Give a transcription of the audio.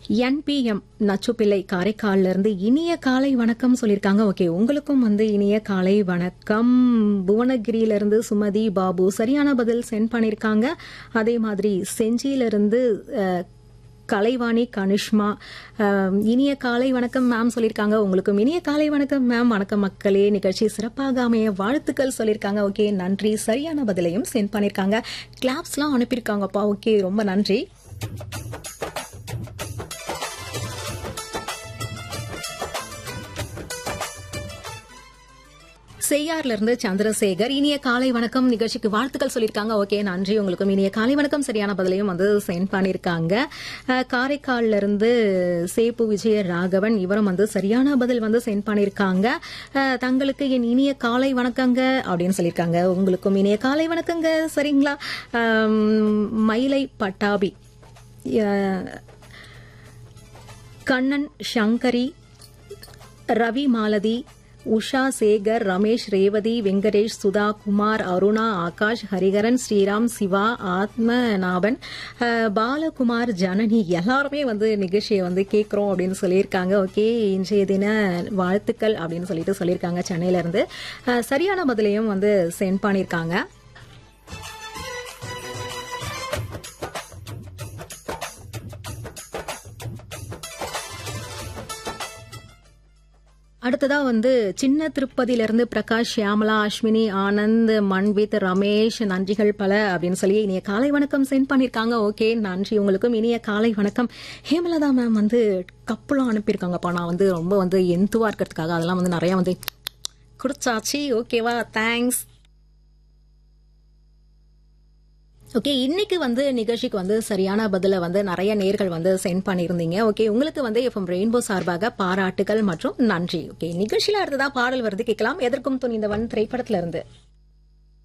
NPM நச்சுப்பிள்ளை காரைக்கால்ல இருந்து இனிய காலை வணக்கம் சொல்லியிருக்காங்க ஓகே உங்களுக்கும் வந்து இனிய காலை வணக்கம் புவனகிரியில இருந்து சுமதி பாபு சரியான பதில் சென்ட் பண்ணியிருக்காங்க அதே மாதிரி செஞ்சியில இருந்து அஹ், கலைவாணி கனிஷ்மா அஹ், இனிய காலை வணக்கம் மேம் சொல்லியிருக்காங்க உங்களுக்கும் இனிய காலை வணக்கம் மேம் வணக்கம் மக்களே நிகழ்ச்சி சிறப்பாக அமைய வாழ்த்துக்கள் சொல்லியிருக்காங்க ஓகே நன்றி சரியான பதிலையும் சென்ட் பண்ணியிருக்காங்க கிளாப்ஸ்லாம் அனுப்பியிருக்காங்கப்பா ஓகே ரொம்ப நன்றி செய்யார்ல இருந்து சந்திரசேகர் இனிய காலை வணக்கம் நிகழ்ச்சிக்கு வாழ்த்துக்கள் சொல்லியிருக்காங்க ஓகே நன்றி உங்களுக்கும் இனிய காலை வணக்கம் சரியான பதிலையும் வந்து சென்ட் பண்ணியிருக்காங்க அஹ், காரைக்கால்ல இருந்து சேப்பு விஜய ராகவன் இவரும் வந்து சரியான பதில் வந்து சென்ட் பண்ணியிருக்காங்க அஹ், தங்களுக்கு என் இனிய காலை வணக்கங்க அப்படின்னு சொல்லியிருக்காங்க உங்களுக்கும் இனிய காலை வணக்கங்க சரிங்களா அம், மயிலை பட்டாபி அஹ், கண்ணன் சங்கரி ரவி மாலதி உஷா சேகர் ரமேஷ் ரேவதி வெங்கடேஷ் சுதா குமார் அருணா ஆகாஷ் ஹரிகரன் ஸ்ரீராம் சிவா ஆத்மநாபன் அஹ், பாலகுமார் ஜனனி எல்லாருமே வந்து நிகழ்ச்சியை வந்து கேட்குறோம் அப்படின்னு சொல்லியிருக்காங்க ஓகே இன்றைய தின வாழ்த்துக்கள் அப்படின்னு சொல்லிட்டு சொல்லியிருக்காங்க சென்னையில இருந்து அஹ், சரியான பதிலையும் வந்து சென்ட் பண்ணியிருக்காங்க அடுத்ததா வந்து சின்ன திருப்பதியில இருந்து பிரகாஷ் ஷியாமலா அஸ்வினி ஆனந்த் மன்வித் ரமேஷ் நன்றிகள் பல அப்படின்னு சொல்லி இனிய காலை வணக்கம் சென்ட் பண்ணிருக்காங்க ஓகே நன்றி உங்களுக்கும் இனிய காலை வணக்கம் ஹேமலதா மேம் வந்து கப்பலாம் அனுப்பியிருக்காங்கப்பா நான் வந்து ரொம்ப வந்து எந்துவா இருக்கிறதுக்காக அதெல்லாம் வந்து நிறைய வந்து குடிச்சாச்சு ஓகேவா தேங்க்ஸ் ஓகே இன்னைக்கு வந்து நிகழ்ச்சிக்கு வந்து சரியான பதில வந்து நிறைய நேர்கள் வந்து சென்ட் பண்ணியிருந்தீங்க ஓகே உங்களுக்கு வந்து எஃப்எம் ரெயின்போ சார்பாக பாராட்டுகள் மற்றும் நன்றி ஓகே நிகழ்ச்சியில அடுத்ததா பாடல் வருது கேட்கலாம் எதற்கும் துணிந்தவன் திரைப்படத்துல இருந்து